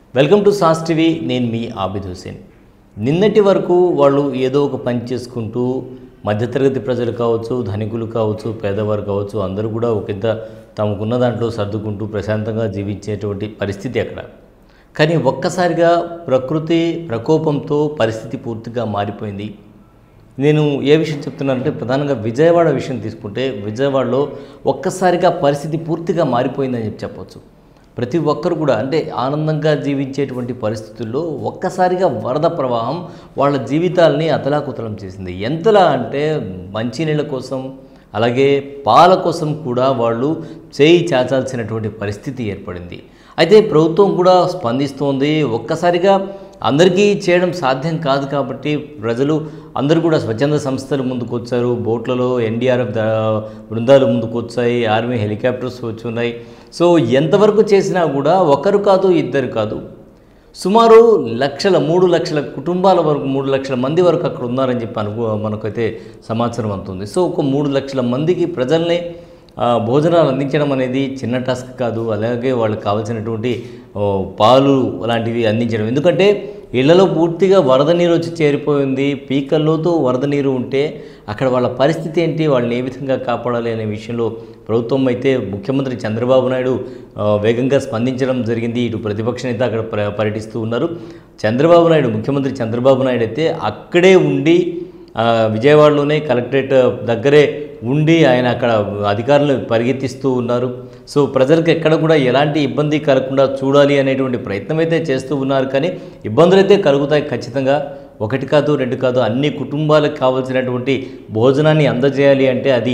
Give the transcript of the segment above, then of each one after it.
welcome to sauce TV నేను మీ ఆబిద్ హుసేన్ నిన్నటి వరకు వాళ్ళు ఏదో ఒక పని చేసుకుంటూ మధ్యతరగతి ప్రజలు కావచ్చు ధనికులు కావచ్చు పేదవారు కావచ్చు అందరూ కూడా ఒకంత తమకున్న దాంట్లో సర్దుకుంటూ ప్రశాంతంగా జీవించేటువంటి పరిస్థితి అక్కడ కానీ ఒక్కసారిగా ప్రకృతి ప్రకోపంతో పరిస్థితి పూర్తిగా మారిపోయింది నేను ఏ విషయం చెప్తున్నానంటే ప్రధానంగా విజయవాడ విషయం తీసుకుంటే విజయవాడలో ఒక్కసారిగా పరిస్థితి పూర్తిగా మారిపోయిందని చెప్పి చెప్పొచ్చు ప్రతి ఒక్కరు కూడా అంటే ఆనందంగా జీవించేటువంటి పరిస్థితుల్లో ఒక్కసారిగా వరద ప్రవాహం వాళ్ళ జీవితాలని అతలాకుతలం చేసింది ఎంతలా అంటే మంచినీళ్ళ కోసం అలాగే పాల కోసం కూడా వాళ్ళు చేయి చాచాల్సినటువంటి పరిస్థితి ఏర్పడింది అయితే ప్రభుత్వం కూడా స్పందిస్తోంది ఒక్కసారిగా అందరికీ చేయడం సాధ్యం కాదు కాబట్టి ప్రజలు అందరూ కూడా స్వచ్ఛంద సంస్థలు ముందుకు వచ్చారు బోట్లలో ఎన్డీఆర్ఎఫ్ ద- బృందాలు ముందుకు వచ్చాయి ఆర్మీ హెలికాప్టర్స్ వచ్చి ఉన్నాయి సో ఎంతవరకు చేసినా కూడా ఒకరు కాదు ఇద్దరు కాదు సుమారు లక్షల మూడు లక్షల కుటుంబాల వరకు మూడు లక్షల మంది వరకు అక్కడ ఉన్నారని చెప్పి అనుకో మనకైతే సమాచారం అందుతుంది సో ఒక మూడు లక్షల మందికి ప్రజల్ని ఆ, భోజనాలు అందించడం అనేది చిన్న టాస్క్ కాదు అలాగే వాళ్ళకి కావాల్సినటువంటి ఓ, పాలు అలాంటివి అందించడం ఎందుకంటే ఇళ్లలో పూర్తిగా వరద నీరు వచ్చి చేరిపోయింది పీకల్లోతో వరద నీరు ఉంటే అక్కడ వాళ్ళ పరిస్థితి ఏంటి వాళ్ళని ఏ విధంగా కాపాడాలి అనే విషయంలో ప్రభుత్వం అయితే ముఖ్యమంత్రి చంద్రబాబు నాయుడు ఆ, వేగంగా స్పందించడం జరిగింది ఇటు ప్రతిపక్ష నేత అక్కడ పర్య- పర్యటిస్తూ ఉన్నారు చంద్రబాబు నాయుడు ముఖ్యమంత్రి చంద్రబాబు నాయుడు అయితే అక్కడే ఉండి ఆ, విజయవాడలోనే కలెక్టరేట్ దగ్గరే ఉండి ఆయన అక్కడ అధికారులను పరిగెత్తిస్తూ ఉన్నారు సో ప్రజలకు ఎక్కడ కూడా ఎలాంటి ఇబ్బంది కలగకుండా చూడాలి అనేటువంటి ప్రయత్నం అయితే చేస్తూ ఉన్నారు కానీ ఇబ్బందులు అయితే కలుగుతాయి ఖచ్చితంగా ఒకటి కాదు రెండు కాదు అన్ని కుటుంబాలకు కావాల్సినటువంటి భోజనాన్ని అందజేయాలి అంటే అది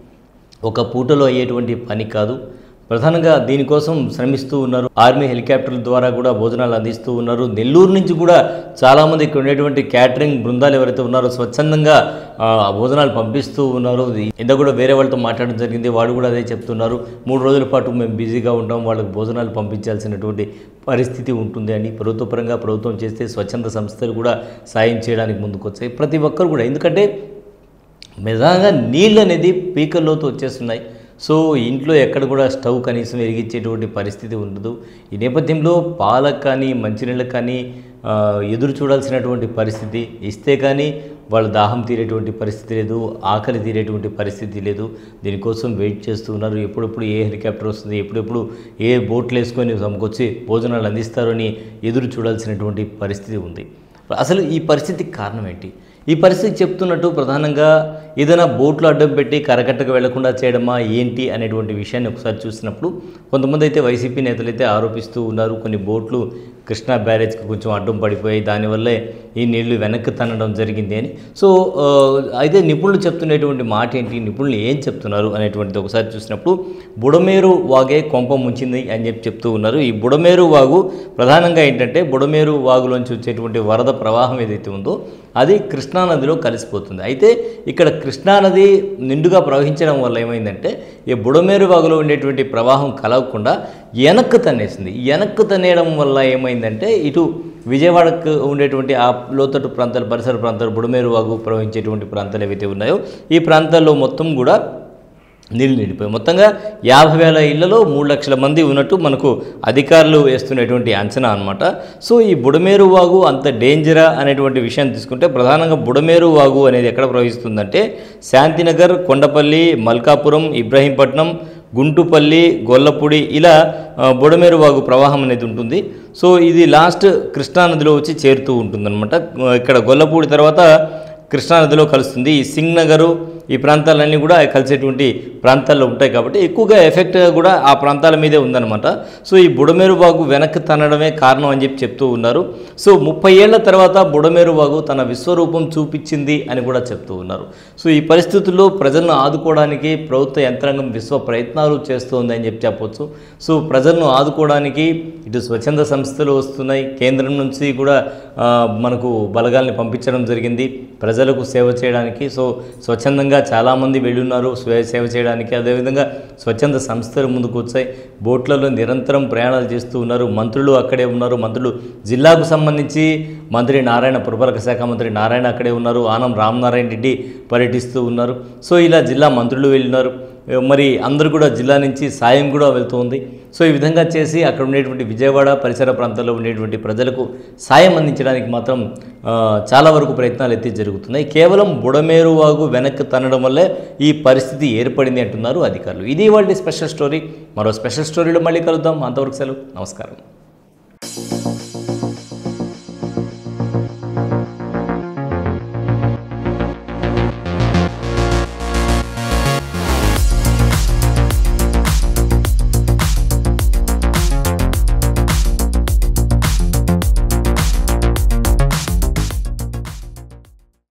ఒక పూటలో అయ్యేటువంటి పని కాదు ప్రధానంగా దీనికోసం శ్రమిస్తూ ఉన్నారు ఆర్మీ హెలికాప్టర్ల ద్వారా కూడా భోజనాలు అందిస్తూ ఉన్నారు నెల్లూరు నుంచి కూడా చాలామంది ఇక్కడ ఉండేటువంటి క్యాటరింగ్ బృందాలు ఎవరైతే ఉన్నారో స్వచ్ఛందంగా ఆ, భోజనాలు పంపిస్తూ ఉన్నారు ఇంత కూడా వేరే వాళ్ళతో మాట్లాడడం జరిగింది వాళ్ళు కూడా అదే చెప్తున్నారు మూడు రోజుల పాటు మేము బిజీగా ఉంటాం వాళ్ళకి భోజనాలు పంపించాల్సినటువంటి పరిస్థితి ఉంటుంది అని ప్రభుత్వ పరంగా ప్రభుత్వం చేస్తే స్వచ్ఛంద సంస్థలు కూడా సాయం చేయడానికి ముందుకు వచ్చాయి ప్రతి ఒక్కరు కూడా ఎందుకంటే నిజంగా నీళ్ళు అనేది పీకల్లోతో వచ్చేస్తున్నాయి సో ఇంట్లో ఎక్కడ కూడా స్టవ్ కనీసం వెలిగించేటువంటి పరిస్థితి ఉండదు ఈ నేపథ్యంలో పాలకు కానీ మంచినీళ్ళకి కానీ ఆ, ఎదురు చూడాల్సినటువంటి పరిస్థితి ఇస్తే కానీ వాళ్ళ దాహం తీరేటువంటి పరిస్థితి లేదు ఆకలి తీరేటువంటి పరిస్థితి లేదు దీనికోసం వెయిట్ చేస్తూ ఉన్నారు ఎప్పుడెప్పుడు ఏ హెలికాప్టర్ వస్తుంది ఎప్పుడెప్పుడు ఏ బోట్లు వేసుకొని తమకొచ్చి భోజనాలు అందిస్తారు అని ఎదురు చూడాల్సినటువంటి పరిస్థితి ఉంది అసలు ఈ పరిస్థితికి కారణం ఏంటి ఈ పరిస్థితి చెప్తున్నట్టు ప్రధానంగా ఏదైనా బోట్లు అడ్డం పెట్టి కరకట్టకు వెళ్లకుండా చేయడమా ఏంటి అనేటువంటి విషయాన్ని ఒకసారి చూసినప్పుడు కొంతమంది అయితే వైసీపీ నేతలు అయితే ఆరోపిస్తూ ఉన్నారు కొన్ని బోట్లు కృష్ణా బ్యారేజ్కి కొంచెం అడ్డం పడిపోయి దానివల్లే ఈ నీళ్లు వెనక్కి తన్నడం జరిగింది అని సో ఆ, అయితే నిపుణులు చెప్తున్నటువంటి మాట ఏంటి నిపుణులు ఏం చెప్తున్నారు అనేటువంటిది ఒకసారి చూసినప్పుడు బుడమేరు వాగే కొంప ముంచింది అని చెప్పి చెప్తూ ఉన్నారు ఈ బుడమేరు వాగు ప్రధానంగా ఏంటంటే బుడమేరు వాగులోంచి వచ్చేటువంటి వరద ప్రవాహం ఏదైతే ఉందో అది కృష్ణానదిలో కలిసిపోతుంది అయితే ఇక్కడ కృష్ణానది నిండుగా ప్రవహించడం వల్ల ఏమైందంటే ఈ బుడమేరు వాగులో ఉండేటువంటి ప్రవాహం కలవకుండా వెనక్కు తన్నేసింది వెనక్కు తన్నేయడం వల్ల ఏమైందంటే ఇటు విజయవాడకు ఉండేటువంటి ఆ లోతట్టు ప్రాంతాలు పరిసర ప్రాంతాలు బుడమేరు వాగు ప్రవహించేటువంటి ప్రాంతాలు ఏవైతే ఉన్నాయో ఈ ప్రాంతాల్లో మొత్తం కూడా నీళ్ళు నిండిపోయి మొత్తంగా యాభై వేల ఇళ్లలో మూడు లక్షల మంది ఉన్నట్టు మనకు అధికారులు వేస్తున్నటువంటి అంచనా అనమాట సో ఈ బుడమేరు వాగు అంత డేంజరా అనేటువంటి విషయాన్ని తీసుకుంటే ప్రధానంగా బుడమేరు వాగు అనేది ఎక్కడ ప్రవహిస్తుందంటే శాంతినగర్ కొండపల్లి మల్కాపురం ఇబ్రహీంపట్నం గుంటుపల్లి గొల్లపూడి ఇలా ఆ, బుడమేరు వాగు ప్రవాహం అనేది ఉంటుంది సో ఇది లాస్ట్ కృష్ణానదిలో వచ్చి చేరుతూ ఉంటుందన్నమాట ఇక్కడ గొల్లపూడి తర్వాత కృష్ణానదిలో కలుస్తుంది ఈ సింగ్ నగరు ఈ ప్రాంతాలన్నీ కూడా కలిసేటువంటి ప్రాంతాల్లో ఉంటాయి కాబట్టి ఎక్కువగా ఎఫెక్ట్ కూడా ఆ ప్రాంతాల మీదే ఉందన్నమాట సో ఈ బుడమేరు వాగు వెనక్కి తనడమే కారణం అని చెప్పి చెప్తూ ఉన్నారు సో ముప్పై ఏళ్ల తర్వాత బుడమేరు వాగు తన విశ్వరూపం చూపించింది అని కూడా చెప్తూ ఉన్నారు సో ఈ పరిస్థితుల్లో ప్రజలను ఆదుకోవడానికి ప్రభుత్వ యంత్రాంగం విశ్వ ప్రయత్నాలు చేస్తోంది అని చెప్పి చెప్పొచ్చు సో ప్రజలను ఆదుకోవడానికి ఇటు స్వచ్ఛంద సంస్థలు వస్తున్నాయి కేంద్రం నుంచి కూడా ఆ, మనకు బలగాల్ని పంపించడం జరిగింది ప్రజలకు సేవ చేయడానికి సో స్వచ్ఛందంగా చాలామంది వెళ్ళున్నారు స్వే సేవ చేయడానికి అదేవిధంగా స్వచ్ఛంద సంస్థలు ముందుకు వచ్చాయి బోట్లలో నిరంతరం ప్రయాణాలు చేస్తూ ఉన్నారు మంత్రులు అక్కడే ఉన్నారు మంత్రులు జిల్లాకు సంబంధించి మంత్రి నారాయణ పురపాలక శాఖ మంత్రి నారాయణ అక్కడే ఉన్నారు ఆనం రామనారాయణ రెడ్డి పర్యటిస్తూ ఉన్నారు సో ఇలా జిల్లా మంత్రులు వెళ్ళినారు మరి అందరూ కూడా జిల్లా నుంచి సాయం కూడా వెళ్తుంది సో ఈ విధంగా చేసి అక్కడ ఉండేటువంటి విజయవాడ పరిసర ప్రాంతాల్లో ఉండేటువంటి ప్రజలకు సాయం అందించడానికి మాత్రం ఆ, చాలా వరకు ప్రయత్నాలు అయితే జరుగుతున్నాయి కేవలం బుడమేరు వాగు వెనక్కి తన్నడం వల్లే ఈ పరిస్థితి ఏర్పడింది అంటున్నారు అధికారులు ఇది వాళ్ళ స్పెషల్ స్టోరీ మరో స్పెషల్ స్టోరీలో మళ్ళీ కలుద్దాం అంతవరకు సెలవు నమస్కారం